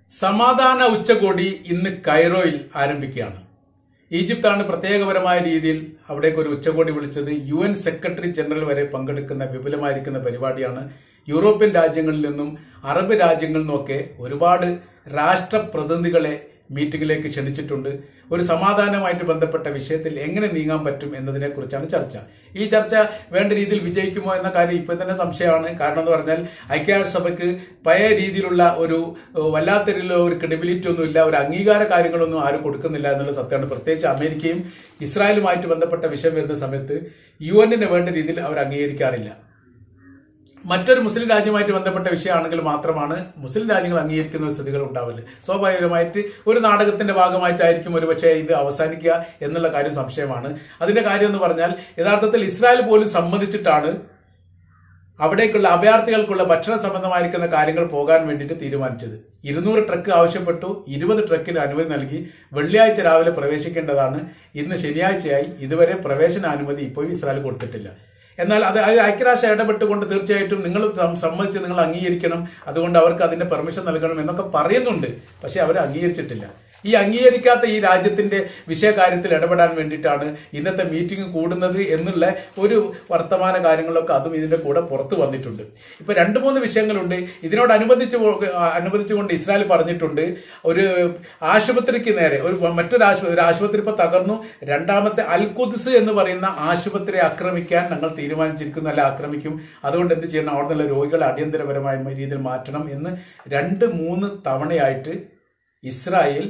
സമാധാന ഉച്ചകോടി ഇന്ന് കൈറോയിൽ ആരംഭിക്കുകയാണ് ഈജിപ്താണ് പ്രത്യേകപരമായ രീതിയിൽ അവിടേക്ക് ഒരു ഉച്ചകോടി വിളിച്ചത് യു എൻ സെക്രട്ടറി ജനറൽ വരെ പങ്കെടുക്കുന്ന വിപുലമായിരിക്കുന്ന പരിപാടിയാണ് യൂറോപ്യൻ രാജ്യങ്ങളിൽ നിന്നും അറബ് രാജ്യങ്ങളിൽ നിന്നൊക്കെ ഒരുപാട് രാഷ്ട്രപ്രതിനിധികളെ മീറ്റിംഗിലേക്ക് ക്ഷണിച്ചിട്ടുണ്ട് ഒരു സമാധാനവുമായിട്ട് ബന്ധപ്പെട്ട വിഷയത്തിൽ എങ്ങനെ നീങ്ങാൻ പറ്റും എന്നതിനെ കുറിച്ചാണ് ചർച്ച ഈ ചർച്ച വേണ്ട രീതിയിൽ വിജയിക്കുമോ എന്ന കാര്യം ഇപ്പൊ തന്നെ സംശയമാണ് കാരണം എന്ന് പറഞ്ഞാൽ ഐക്യരാഷ്ട്രസഭയ്ക്ക് പഴയ രീതിയിലുള്ള ഒരു ഏഹ്, വല്ലാത്ത രീതിയിലുള്ള ഒരു ക്രെഡിബിലിറ്റി ഒന്നുമില്ല ഒരു അംഗീകാര കാര്യങ്ങളൊന്നും ആരും കൊടുക്കുന്നില്ല എന്നുള്ള സത്യമാണ് പ്രത്യേകിച്ച് അമേരിക്കയും ഇസ്രായേലുമായിട്ട് ബന്ധപ്പെട്ട വിഷയം വരുന്ന സമയത്ത് യു എന്നിന് വേണ്ട രീതിയിൽ അവർ അംഗീകരിക്കാറില്ല മറ്റൊരു മുസ്ലിം രാജ്യവുമായിട്ട് ബന്ധപ്പെട്ട വിഷയമാണെങ്കിൽ മാത്രമാണ് മുസ്ലിം രാജ്യങ്ങൾ അംഗീകരിക്കുന്ന സ്ഥിതികൾ ഉണ്ടാവില്ല സ്വാഭാവികമായിട്ട് ഒരു നാടകത്തിന്റെ ഭാഗമായിട്ടായിരിക്കും ഒരുപക്ഷെ ഇത് അവസാനിക്കുക എന്നുള്ള കാര്യം സംശയമാണ് അതിന്റെ കാര്യം എന്ന് പറഞ്ഞാൽ യഥാർത്ഥത്തിൽ ഇസ്രായേൽ പോലും സമ്മതിച്ചിട്ടാണ് അവിടേക്കുള്ള അഭയാർത്ഥികൾക്കുള്ള ഭക്ഷണ സംബന്ധമായിരിക്കുന്ന കാര്യങ്ങൾ പോകാൻ വേണ്ടിയിട്ട് തീരുമാനിച്ചത് ഇരുന്നൂറ് ട്രക്ക് ആവശ്യപ്പെട്ടു ഇരുപത് ട്രക്കിന് അനുമതി നൽകി വെള്ളിയാഴ്ച രാവിലെ പ്രവേശിക്കേണ്ടതാണ് ഇന്ന് ശനിയാഴ്ചയായി ഇതുവരെ പ്രവേശന അനുമതി ഇപ്പോഴും ഇസ്രായേൽ കൊടുത്തിട്ടില്ല എന്നാൽ അത് അത് ഐക്യരാഷ്ട്ര ഇടപെട്ടുകൊണ്ട് തീർച്ചയായിട്ടും നിങ്ങൾ സം- സമ്മതിച്ച് നിങ്ങൾ അംഗീകരിക്കണം അതുകൊണ്ട് അവർക്ക് അതിന്റെ പെർമിഷൻ നൽകണം എന്നൊക്കെ പറയുന്നുണ്ട് പക്ഷെ അവർ അംഗീകരിച്ചിട്ടില്ല ഈ അംഗീകരിക്കാത്ത ഈ രാജ്യത്തിന്റെ വിഷയകാര്യത്തിൽ ഇടപെടാൻ വേണ്ടിയിട്ടാണ് ഇന്നത്തെ മീറ്റിംഗ് കൂടുന്നത് എന്നുള്ള ഒരു വർത്തമാന കാര്യങ്ങളൊക്കെ അതും ഇതിന്റെ കൂടെ പുറത്തു വന്നിട്ടുണ്ട് ഇപ്പൊ രണ്ട് മൂന്ന് വിഷയങ്ങളുണ്ട് ഇതിനോടനുബന്ധിച്ച് കൊ- അനുബന്ധിച്ചുകൊണ്ട് ഇസ്രായേൽ പറഞ്ഞിട്ടുണ്ട് ഒരു ആശുപത്രിക്ക് നേരെ ഒരു മറ്റൊരു ആശുപത്രി ഒരു ആശുപത്രി ഇപ്പൊ തകർന്നു രണ്ടാമത്തെ അൽകുദ്സ് എന്ന് പറയുന്ന ആശുപത്രിയെ ആക്രമിക്കാൻ ഞങ്ങൾ തീരുമാനിച്ചിരിക്കുന്നു അല്ല ആക്രമിക്കും അതുകൊണ്ട് എന്ത് ചെയ്യണം അവിടെ നിന്നുള്ള രോഗികളെ അടിയന്തരപരമായ രീതിയിൽ മാറ്റണം എന്ന് രണ്ട് മൂന്ന് തവണയായിട്ട് ഇസ്രായേൽ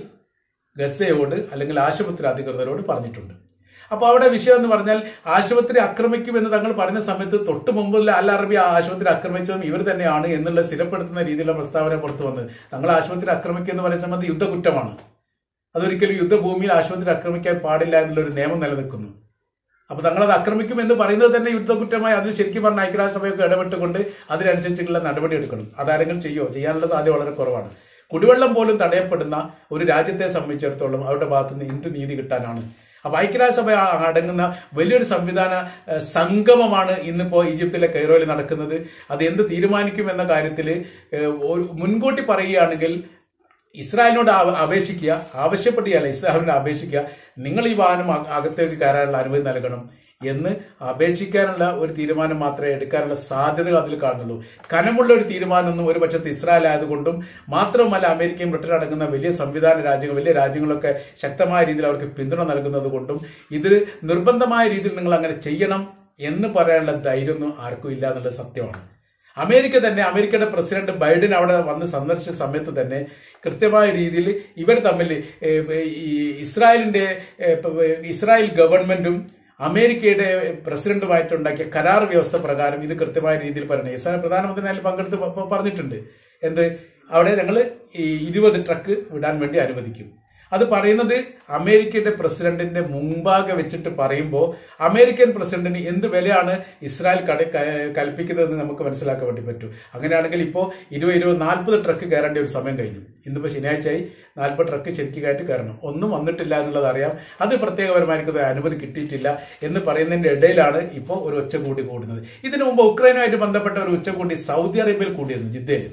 ഗസയോട് അല്ലെങ്കിൽ ആശുപത്രി അധികൃതരോട് പറഞ്ഞിട്ടുണ്ട് അപ്പൊ അവിടെ വിഷയം എന്ന് പറഞ്ഞാൽ ആശുപത്രി ആക്രമിക്കുമെന്ന് തങ്ങൾ പറഞ്ഞ സമയത്ത് തൊട്ട് മുമ്പുള്ള അൽ അറബി ആ ആശുപത്രി ആക്രമിച്ചതും ഇവർ തന്നെയാണ് എന്നുള്ള സ്ഥിരപ്പെടുത്തുന്ന രീതിയിലുള്ള പ്രസ്താവന പുറത്തു വന്നത് തങ്ങൾ ആശുപത്രി ആക്രമിക്കുക എന്ന് പറയുന്ന സമയത്ത് യുദ്ധകുറ്റമാണ് അതൊരിക്കലും യുദ്ധഭൂമിയിൽ ആശുപത്രി ആക്രമിക്കാൻ പാടില്ല എന്നുള്ള ഒരു നിയമം നിലനിൽക്കുന്നു അപ്പൊ തങ്ങളത് ആക്രമിക്കും എന്ന് പറയുന്നത് തന്നെ യുദ്ധകുറ്റമായി അതിൽ ശരിക്കും പറഞ്ഞ ഐക്യരാഷ്ട്രസഭയൊക്കെ ഇടപെട്ടുകൊണ്ട് അതിനനുസരിച്ചുള്ള നടപടി എടുക്കണം അതാരെങ്കിലും ചെയ്യോ ചെയ്യാനുള്ള സാധ്യത വളരെ കുറവാണ് കുടിവെള്ളം പോലും തടയപ്പെടുന്ന ഒരു രാജ്യത്തെ സംബന്ധിച്ചിടത്തോളം അവരുടെ ഭാഗത്ത് നിന്ന് എന്ത് നീതി കിട്ടാനാണ് അപ്പൊ ഐക്യരാഷ്ട്രസഭ അടങ്ങുന്ന വലിയൊരു സംവിധാന ഏഹ്, സംഗമമാണ് ഇന്നിപ്പോ ഈജിപ്തിലെ കൈറോയിൽ നടക്കുന്നത് അത് എന്ത് തീരുമാനിക്കും എന്ന കാര്യത്തിൽ ഒരു മുൻകൂട്ടി പറയുകയാണെങ്കിൽ ഇസ്രായേലിനോട് ആ- അപേക്ഷിക്കുക ആവശ്യപ്പെടുകയല്ല ഇസ്രായേലിനോട് അപേക്ഷിക്കുക നിങ്ങൾ ഈ വാഹനം അക- അകത്തേക്ക് കയറാനുള്ള അനുമതി നൽകണം എന്ന് അപേക്ഷിക്കാനുള്ള ഒരു തീരുമാനം മാത്രമേ എടുക്കാനുള്ള സാധ്യതകൾ അതിൽ കാണുന്നുള്ളൂ കനമുള്ള ഒരു തീരുമാനമൊന്നും ഒരു പക്ഷത്ത് ഇസ്രായേൽ ആയതുകൊണ്ടും മാത്രവുമല്ല അമേരിക്കയും ബ്രിട്ടൻ അടങ്ങുന്ന വലിയ സംവിധാന രാജ്യങ്ങൾ വലിയ രാജ്യങ്ങളൊക്കെ ശക്തമായ രീതിയിൽ അവർക്ക് പിന്തുണ നൽകുന്നത് കൊണ്ടും ഇത് നിർബന്ധമായ രീതിയിൽ നിങ്ങൾ അങ്ങനെ ചെയ്യണം എന്ന് പറയാനുള്ള ധൈര്യമൊന്നും ആർക്കും ഇല്ല എന്നുള്ളത് സത്യമാണ് അമേരിക്ക തന്നെ അമേരിക്കയുടെ പ്രസിഡന്റ് ബൈഡൻ അവിടെ വന്ന് സന്ദർശിച്ച സമയത്ത് തന്നെ കൃത്യമായ രീതിയിൽ ഇവർ തമ്മിൽ ഏ, ഈ ഇസ്രായേലിന്റെ ഏ, ഇസ്രായേൽ ഗവൺമെന്റും അമേരിക്കയുടെ പ്രസിഡന്റുമായിട്ടുണ്ടാക്കിയ കരാർ വ്യവസ്ഥ പ്രകാരം ഇത് കൃത്യമായ രീതിയിൽ പറഞ്ഞു ഇസ്രായേൽ പ്രധാനമന്ത്രി അതിൽ പങ്കെടുത്ത് പ- പ- പറഞ്ഞിട്ടുണ്ട് എന്ത് അവിടെ ഞങ്ങൾ ഈ ഇരുപത് ട്രക്ക് വിടാൻ വേണ്ടി അനുവദിക്കും അത് പറയുന്നത് അമേരിക്കയുടെ പ്രസിഡന്റിന്റെ മുമ്പാകെ വെച്ചിട്ട് പറയുമ്പോൾ അമേരിക്കൻ പ്രസിഡന്റിന് എന്ത് വിലയാണ് ഇസ്രായേൽ കട ക- കൽപ്പിക്കുന്നതെന്ന് നമുക്ക് മനസ്സിലാക്കാൻ വേണ്ടി പറ്റും അങ്ങനെയാണെങ്കിൽ ഇപ്പോൾ ഇരുപത് ഇരുപത് നാൽപ്പത് ട്രക്ക് കയറേണ്ട ഒരു സമയം കഴിഞ്ഞു ഇന്നിപ്പോൾ ശനിയാഴ്ചയായി നാൽപ്പത് ട്രക്ക് ശരിക്കും കയറ്റി കയറണം ഒന്നും വന്നിട്ടില്ല എന്നുള്ളത് അറിയാം അത് പ്രത്യേകപരമായിരിക്കും അനുമതി കിട്ടിയിട്ടില്ല എന്ന് പറയുന്നതിന്റെ ഇടയിലാണ് ഇപ്പോൾ ഒരു ഉച്ചകൂടി കൂടുന്നത് ഇതിനു മുമ്പ് ഉക്രൈനുമായിട്ട് ബന്ധപ്പെട്ട ഒരു ഉച്ചകൂടി സൗദി അറേബ്യയിൽ കൂടിയിരുന്നു ജിദ്ദയിൽ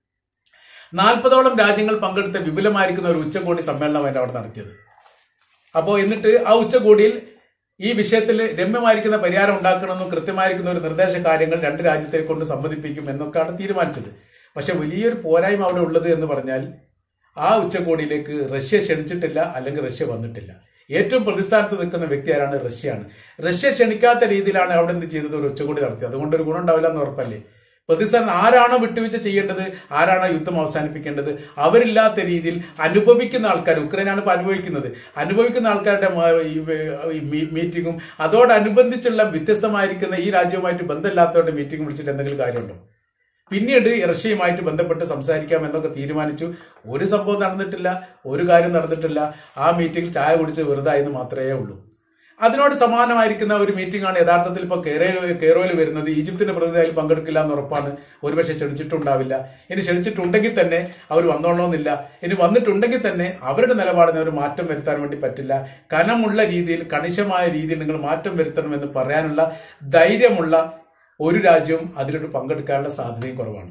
നാൽപ്പതോളം രാജ്യങ്ങൾ പങ്കെടുത്ത വിപുലമായിരിക്കുന്ന ഒരു ഉച്ചകോടി സമ്മേളനമായിട്ട് അവിടെ നടത്തിയത് അപ്പോൾ എന്നിട്ട് ആ ഉച്ചകോടിയിൽ ഈ വിഷയത്തിൽ രമ്യമായിരിക്കുന്ന പരിഹാരം ഉണ്ടാക്കണമെന്നും കൃത്യമായിരിക്കുന്ന ഒരു നിർദ്ദേശ കാര്യങ്ങൾ രണ്ട് രാജ്യത്തെ കൊണ്ട് സമ്മതിപ്പിക്കും എന്നൊക്കെയാണ് തീരുമാനിച്ചത് പക്ഷെ വലിയൊരു പോരായ്മ അവിടെ ഉള്ളത് എന്ന് പറഞ്ഞാൽ ആ ഉച്ചകോടിയിലേക്ക് റഷ്യ ക്ഷണിച്ചിട്ടില്ല അല്ലെങ്കിൽ റഷ്യ വന്നിട്ടില്ല ഏറ്റവും പ്രതിസ്ഥാനത്ത് നിൽക്കുന്ന വ്യക്തി ആരാണ് റഷ്യയാണ് റഷ്യ ക്ഷണിക്കാത്ത രീതിയിലാണ് അവിടെ എന്ത് ചെയ്തത് ഒരു ഉച്ചകോടി നടത്തിയത് അതുകൊണ്ട് ഒരു ഗുണം ഉണ്ടാവില്ല എന്ന് ഉറപ്പല്ലേ പ്രതിസ്ഥാനം ആരാണോ വിട്ടുവീഴ്ച ചെയ്യേണ്ടത് ആരാണോ യുദ്ധം അവസാനിപ്പിക്കേണ്ടത് അവരില്ലാത്ത രീതിയിൽ അനുഭവിക്കുന്ന ആൾക്കാർ ഉക്രൈനാണ് ഇപ്പൊ അനുഭവിക്കുന്നത് അനുഭവിക്കുന്ന ആൾക്കാരുടെ മ- ഈ വേ- ഈ മീ- മീറ്റിങ്ങും അതോടനുബന്ധിച്ചുള്ള വ്യത്യസ്തമായിരിക്കുന്ന ഈ രാജ്യവുമായിട്ട് ബന്ധമില്ലാത്തവരുടെ മീറ്റിംഗ് വിളിച്ചിട്ട് എന്തെങ്കിലും കാര്യമുണ്ടോ പിന്നീട് റഷ്യയുമായിട്ട് ബന്ധപ്പെട്ട് സംസാരിക്കാം എന്നൊക്കെ തീരുമാനിച്ചു ഒരു സംഭവം നടന്നിട്ടില്ല ഒരു കാര്യം നടന്നിട്ടില്ല ആ മീറ്റിംഗിൽ ചായ കുടിച്ച് വെറുതെ എന്ന് മാത്രമേ ഉള്ളൂ അതിനോട് സമാനമായിരിക്കുന്ന ഒരു മീറ്റിംഗ് ആണ് യഥാർത്ഥത്തിൽ ഇപ്പോൾ കെയറോയിൽ വരുന്നത് ഈജിപ്തിന്റെ പ്രതിനിധി അതിൽ പങ്കെടുക്കില്ല എന്ന് ഉറപ്പാണ് ഒരുപക്ഷെ ക്ഷണിച്ചിട്ടുണ്ടാവില്ല ഇനി ക്ഷണിച്ചിട്ടുണ്ടെങ്കിൽ തന്നെ അവർ വന്നോളണമെന്നില്ല ഇനി വന്നിട്ടുണ്ടെങ്കിൽ തന്നെ അവരുടെ നിലപാടിന് ഒരു മാറ്റം വരുത്താൻ വേണ്ടി പറ്റില്ല കനമുള്ള രീതിയിൽ കണിശമായ രീതിയിൽ നിങ്ങൾ മാറ്റം വരുത്തണമെന്ന് പറയാനുള്ള ധൈര്യമുള്ള ഒരു രാജ്യവും അതിലോട്ട് പങ്കെടുക്കാനുള്ള സാധ്യതയും കുറവാണ്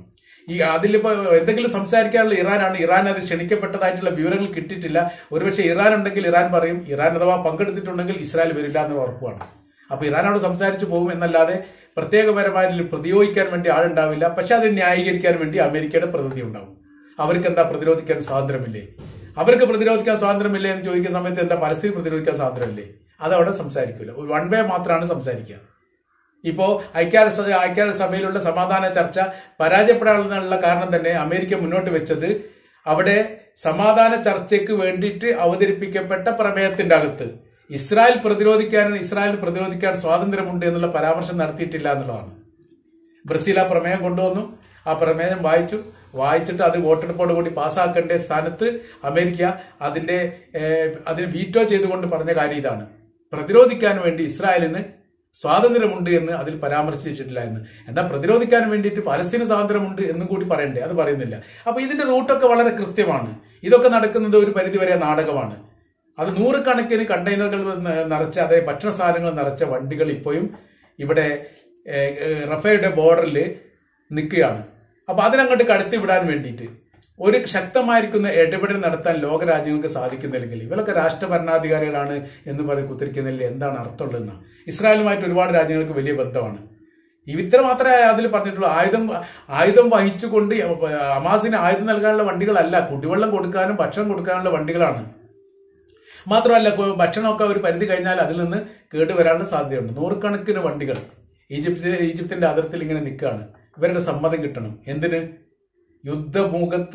ഈ അതിലിപ്പോ എന്തെങ്കിലും സംസാരിക്കാനുള്ള ഇറാനാണ് ഇറാൻ അത് ക്ഷണിക്കപ്പെട്ടതായിട്ടുള്ള വിവരങ്ങൾ കിട്ടിയിട്ടില്ല ഒരുപക്ഷെ ഇറാൻ ഉണ്ടെങ്കിൽ ഇറാൻ പറയും ഇറാൻ അഥവാ പങ്കെടുത്തിട്ടുണ്ടെങ്കിൽ ഇസ്രായേൽ വരില്ല എന്ന് ഉറപ്പാണ് അപ്പൊ ഇറാനോട് സംസാരിച്ചു പോകും എന്നല്ലാതെ പ്രത്യേകപരമായി പ്രതിയോഗിക്കാൻ വേണ്ടി ആളുണ്ടാവില്ല പക്ഷെ അത് ന്യായീകരിക്കാൻ വേണ്ടി അമേരിക്കയുടെ പ്രതിനിധി ഉണ്ടാവും അവർക്ക് എന്താ പ്രതിരോധിക്കാൻ സ്വാതന്ത്ര്യമില്ലേ അവർക്ക് പ്രതിരോധിക്കാൻ സ്വാതന്ത്ര്യമില്ലേ എന്ന് ചോദിക്കുന്ന സമയത്ത് എന്താ പലസ്തീൻ പ്രതിരോധിക്കാൻ സ്വാതന്ത്ര്യമില്ലേ അത് അവിടെ സംസാരിക്കില്ല വൺ വേ മാത്രമാണ് സംസാരിക്കുക ഇപ്പോ ഐക്യരാഷ്ട്ര ഐക്യരാഷ്ട്രസഭയിലുള്ള സമാധാന ചർച്ച പരാജയപ്പെടാനുള്ള കാരണം തന്നെ അമേരിക്ക മുന്നോട്ട് വെച്ചത് അവിടെ സമാധാന ചർച്ചയ്ക്ക് വേണ്ടിയിട്ട് അവതരിപ്പിക്കപ്പെട്ട പ്രമേയത്തിന്റെ അകത്ത് ഇസ്രായേൽ പ്രതിരോധിക്കാൻ ഇസ്രായേൽ പ്രതിരോധിക്കാൻ സ്വാതന്ത്ര്യമുണ്ട് എന്നുള്ള പരാമർശം നടത്തിയിട്ടില്ല എന്നുള്ളതാണ് ബ്രസീൽ ആ പ്രമേയം കൊണ്ടുവന്നു ആ പ്രമേയം വായിച്ചു വായിച്ചിട്ട് അത് വോട്ടെടുപ്പോട് കൂടി പാസ്സാക്കേണ്ട സ്ഥാനത്ത് അമേരിക്ക അതിന്റെ ഏഹ്, അതിന് വീറ്റോ ചെയ്തുകൊണ്ട് പറഞ്ഞ കാര്യം ഇതാണ് പ്രതിരോധിക്കാൻ വേണ്ടി ഇസ്രായേലിന് സ്വാതന്ത്ര്യമുണ്ട് എന്ന് അതിൽ പരാമർശിച്ചിട്ടില്ല എന്ന് എന്നാൽ പ്രതിരോധിക്കാൻ വേണ്ടിയിട്ട് പലസ്തീന് സ്വാതന്ത്ര്യമുണ്ട് എന്നും കൂടി പറയണ്ടേ അത് പറയുന്നില്ല അപ്പൊ ഇതിന്റെ റൂട്ടൊക്കെ വളരെ കൃത്യമാണ് ഇതൊക്കെ നടക്കുന്നത് ഒരു പരിധിവരെ നാടകമാണ് അത് നൂറുകണക്കിന് കണ്ടെയ്നറുകൾ ന- നിറച്ച അതായത് ഭക്ഷണ സാധനങ്ങൾ നിറച്ച വണ്ടികൾ ഇപ്പോഴും ഇവിടെ ഏഹ്, ഏഹ്, റഫയുടെ ബോർഡറിൽ നിൽക്കുകയാണ് അപ്പൊ അതിനങ്ങോട്ട് കടത്തി വിടാൻ വേണ്ടിയിട്ട് ഒരു ശക്തമായിരിക്കുന്ന ഇടപെടൽ നടത്താൻ ലോകരാജ്യങ്ങൾക്ക് സാധിക്കുന്നില്ലെങ്കിൽ ഇവരൊക്കെ രാഷ്ട്രഭരണാധികാരികളാണ് എന്ന് പറഞ്ഞ് കുത്തിരിക്കുന്നതിൽ എന്താണ് അർത്ഥമുള്ളതെന്നാണ് ഇസ്രായേലുമായിട്ട് ഒരുപാട് രാജ്യങ്ങൾക്ക് വലിയ ബന്ധമാണ് ഈ ഇത്ര മാത്രമേ അതിൽ പറഞ്ഞിട്ടുള്ളൂ ആയുധം ആയുധം വഹിച്ചുകൊണ്ട് അമാസിന് ആയുധം നൽകാനുള്ള വണ്ടികളല്ല കുടിവെള്ളം കൊടുക്കാനും ഭക്ഷണം കൊടുക്കാനുള്ള വണ്ടികളാണ് മാത്രമല്ല കൊ- ഭക്ഷണമൊക്കെ ഒരു പരിധി കഴിഞ്ഞാൽ അതിൽ നിന്ന് കേടുവരാനുള്ള സാധ്യതയുണ്ട് നൂറുകണക്കിന് വണ്ടികൾ ഈജിപ്ത് ഈജിപ്തിന്റെ അതിർത്തിയിൽ ഇങ്ങനെ നിൽക്കുകയാണ് ഇവരുടെ സമ്മതം കിട്ടണം എന്തിന് യുദ്ധമുഖത്ത്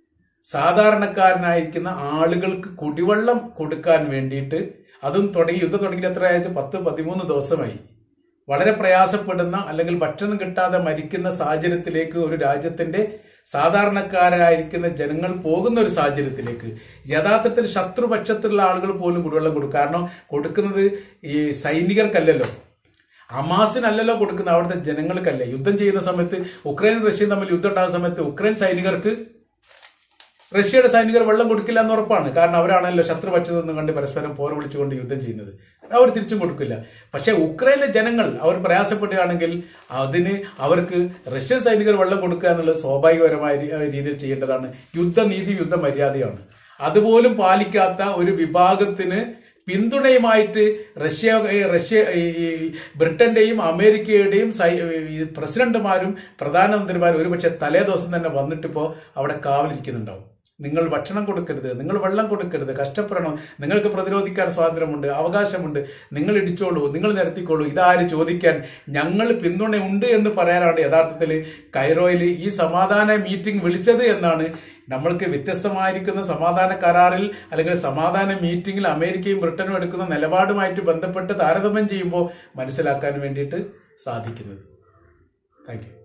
സാധാരണക്കാരനായിരിക്കുന്ന ആളുകൾക്ക് കുടിവെള്ളം കൊടുക്കാൻ വേണ്ടിയിട്ട് അതും തുടങ്ങി യുദ്ധം തുടങ്ങിയിട്ട് എത്ര ആഴ്ച പത്ത് പതിമൂന്ന് ദിവസമായി വളരെ പ്രയാസപ്പെടുന്ന അല്ലെങ്കിൽ ഭക്ഷണം കിട്ടാതെ മരിക്കുന്ന സാഹചര്യത്തിലേക്ക് ഒരു രാജ്യത്തിന്റെ സാധാരണക്കാരായിരിക്കുന്ന ജനങ്ങൾ പോകുന്ന ഒരു സാഹചര്യത്തിലേക്ക് യഥാർത്ഥത്തിൽ ശത്രുപക്ഷത്തുള്ള ആളുകൾ പോലും കുടിവെള്ളം കൊടുക്കും കാരണം കൊടുക്കുന്നത് ഈ സൈനികർക്കല്ലല്ലോ ഹമാസിനല്ലല്ലോ കൊടുക്കുന്നത് അവിടുത്തെ ജനങ്ങൾക്കല്ലേ യുദ്ധം ചെയ്യുന്ന സമയത്ത് ഉക്രൈനും റഷ്യയും തമ്മിൽ യുദ്ധം ഉണ്ടാകുന്ന സമയത്ത് ഉക്രൈൻ സൈനികർക്ക് റഷ്യയുടെ സൈനികർ വെള്ളം കൊടുക്കില്ല എന്ന് ഉറപ്പാണ് കാരണം അവരാണല്ലോ ശത്രുപക്ഷത്ത് നിന്ന് കണ്ട് പരസ്പരം പോർ വിളിച്ചുകൊണ്ട് യുദ്ധം ചെയ്യുന്നത് അവർ തിരിച്ചും കൊടുക്കില്ല പക്ഷെ ഉക്രൈനിലെ ജനങ്ങൾ അവർ പ്രയാസപ്പെടുകയാണെങ്കിൽ അതിന് അവർക്ക് റഷ്യൻ സൈനികർ വെള്ളം കൊടുക്കുക എന്നുള്ളത് സ്വാഭാവികപരമായ രീ- രീതിയിൽ ചെയ്യേണ്ടതാണ് യുദ്ധനീതി യുദ്ധ മര്യാദയാണ് അതുപോലും പാലിക്കാത്ത ഒരു വിഭാഗത്തിന് പിന്തുണയുമായിട്ട് റഷ്യ ഈ റഷ്യ ഈ ഈ ബ്രിട്ടന്റെയും അമേരിക്കയുടെയും സൈ- ഈ പ്രസിഡന്റുമാരും പ്രധാനമന്ത്രിമാരും ഒരുപക്ഷെ തലേ ദിവസം തന്നെ വന്നിട്ടിപ്പോ അവിടെ കാവലിരിക്കുന്നുണ്ടാവും നിങ്ങൾ ഭക്ഷണം കൊടുക്കരുത് നിങ്ങൾ വെള്ളം കൊടുക്കരുത് കഷ്ടപ്പെടണം നിങ്ങൾക്ക് പ്രതിരോധിക്കാൻ സ്വാതന്ത്ര്യമുണ്ട് അവകാശമുണ്ട് നിങ്ങൾ ഇടിച്ചോളൂ നിങ്ങൾ നിരത്തിക്കോളൂ ഇതാര് ചോദിക്കാൻ ഞങ്ങൾ പിന്തുണയുണ്ട് എന്ന് പറയാനാണ് യഥാർത്ഥത്തിൽ കൈറോയിൽ ഈ സമാധാന മീറ്റിംഗ് വിളിച്ചത് എന്നാണ് നമ്മൾക്ക് വ്യത്യസ്തമായിരിക്കുന്ന സമാധാന കരാറിൽ അല്ലെങ്കിൽ സമാധാന മീറ്റിംഗിൽ അമേരിക്കയും ബ്രിട്ടനും എടുക്കുന്ന നിലപാടുമായിട്ട് ബന്ധപ്പെട്ട് താരതമ്യം ചെയ്യുമ്പോൾ മനസ്സിലാക്കാൻ വേണ്ടിയിട്ട് സാധിക്കുന്നത് താങ്ക് യു